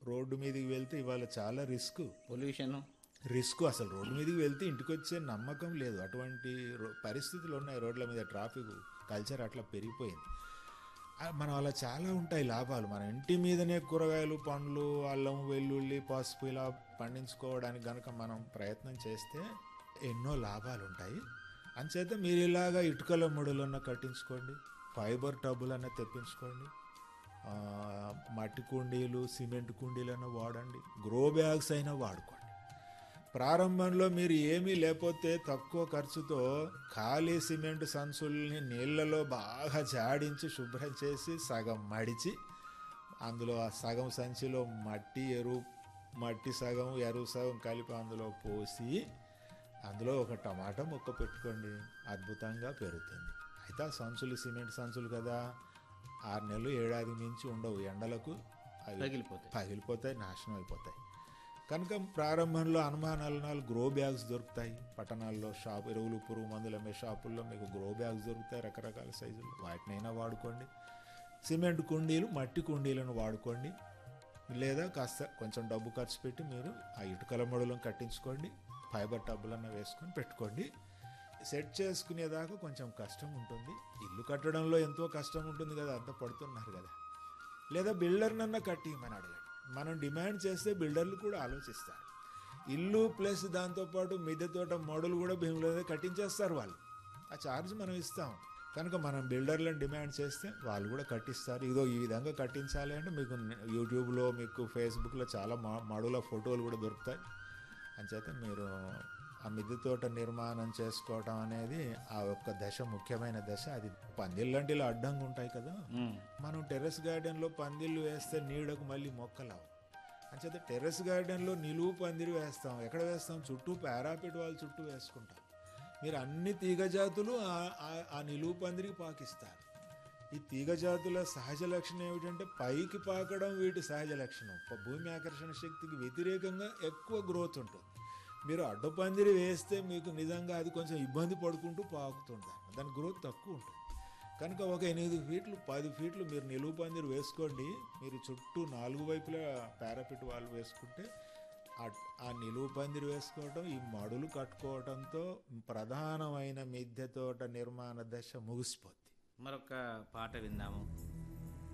Road మీదకి వెళ్తే ఇవాళ చాలా రిస్క్ పొల్యూషన్ రిస్క్ అసలు రోడ్డు మీదకి వెళ్తే ఇంటికి వచ్చే నమ్మకం లేదు అటువంటి రో- పరిస్థితులు ఉన్నాయి రోడ్ల మీద ట్రాఫిక్ కల్చర్ అట్లా పెరిగిపోయింది ఆ, మనం అలా చాలా ఉంటాయి లాభాలు మన ఇంటి మీదనే కూరగాయలు పండ్లు అల్లం వెల్లుల్లి పసుపు ఇలా పండించుకోవడానికి కనుక మనం ప్రయత్నం చేస్తే ఎన్నో లాభాలు ఉంటాయి అంచేత మీరు ఇలాగా ఇటుకల ముడులన్న కట్టించుకోండి ఫైబర్ టబ్బులన్న తెప్పించుకోండి ఆ, మట్టి కుండీలు సిమెంట్ కుండీలన్నా వాడండి గ్రో బ్యాగ్స్ అయినా వాడుకోండి ప్రారంభంలో మీరు ఏమీ లేకపోతే తక్కువ ఖర్చుతో ఖాళీ సిమెంట్ సంచుల్ని నీళ్ళలో బాగా జాడించి శుభ్రం చేసి సగం మడిచి అందులో ఆ సగం సంచిలో మట్టి ఎరువు మట్టి సగం ఎరువు సగం కలిపి అందులో పోసి అందులో ఒక టమాటా ముక్క పెట్టుకోండి అద్భుతంగా పెరుగుతుంది అయితే ఆ సంచులు సిమెంట్ సంచులు కదా ఆరు నెలలు ఏడాది మించి ఉండవు ఎండలకు అవి పగిలిపోతాయి పగిలిపోతాయి నాశనం అయిపోతాయి కనుక ప్రారంభంలో అనుమానాలు గ్రో బ్యాగ్స్ దొరుకుతాయి పట్టణాల్లో షాప్ ఎరువులు పురుగు మందులు అమ్మే షాపుల్లో మీకు గ్రో బ్యాగ్స్ దొరుకుతాయి రకరకాల సైజులు వాటినైనా వాడుకోండి సిమెంట్ కుండీలు మట్టి కుండీలను వాడుకోండి లేదా కాస్త కొంచెం డబ్బు ఖర్చు పెట్టి మీరు ఆ ఇటుకల మడులను కట్టించుకోండి ఫైబర్ టబ్బులన్న వేసుకొని పెట్టుకోండి సెట్ చేసుకునేదాకా కొంచెం కష్టం ఉంటుంది ఇల్లు కట్టడంలో ఎంతో కష్టం ఉంటుంది కదా అంత పడుతున్నారు కదా లేదా బిల్డర్నన్నా కట్టిమని అడగండి మనం డిమాండ్ చేస్తే బిల్డర్లు కూడా ఆలోచిస్తారు ఇల్లు ప్లస్ దాంతోపాటు మిద్దె తోట మోడల్ కూడా భీములో కట్టించేస్తారు వాళ్ళు ఆ ఛార్జ్ మనం ఇస్తాం కనుక మనం బిల్డర్లను డిమాండ్ చేస్తే వాళ్ళు కూడా కట్టిస్తారు ఇదో ఈ విధంగా కట్టించాలి అంటే మీకు యూట్యూబ్లో మీకు ఫేస్బుక్లో చాలా మా మడుల ఫోటోలు కూడా దొరుకుతాయి అంచేత మీరు ఆ మిద్దె తోట నిర్మాణం చేసుకోవటం అనేది ఆ ఒక్క దశ ముఖ్యమైన దశ అది పందిళ్ళంటే ఇలా అడ్డంగా ఉంటాయి కదా ఉమ్. మనం టెర్రస్ గార్డెన్లో పందిళ్ళు వేస్తే నీడకు మళ్ళీ మొక్కలావు అంచేత టెర్రస్ గార్డెన్లో నిలువు పందిరి వేస్తాం ఎక్కడ వేస్తాం చుట్టూ పారాపిట్ వాళ్ళ చుట్టూ వేసుకుంటాం మీరు అన్ని తీగ జాతులు ఆ- ఆ- ఆ నిలువు పందిరికి పాకిస్తారు ఈ తీగ జాతుల సహజ లక్షణం ఏమిటంటే పైకి పాకడం వీటి సహజ లక్షణం ప- భూమి ఆకర్షణ శక్తికి వ్యతిరేకంగా ఎక్కువ గ్రోత్ ఉంటుంది మీరు అడ్డపందిరి వేస్తే మీకు నిజంగా అది కొంచెం ఇబ్బంది పడుకుంటూ పాకుతుంటారు దాని గ్రోత్ తక్కువ ఉంటుంది కనుక ఒక ఎనిమిది ఫీట్లు పది ఫీట్లు మీరు నిలువు పందిరి వేసుకోండి మీరు చుట్టూ నాలుగు వైపులా పారాపిట్ వాళ్ళు వేసుకుంటే ఆ- ఆ నిలువు పందిరి వేసుకోవటం ఈ మడులు కట్టుకోవటంతో ప్రధానమైన మిద్దె తోట నిర్మాణ దశ ముగిసిపోద్ది మరొక పాట విందాము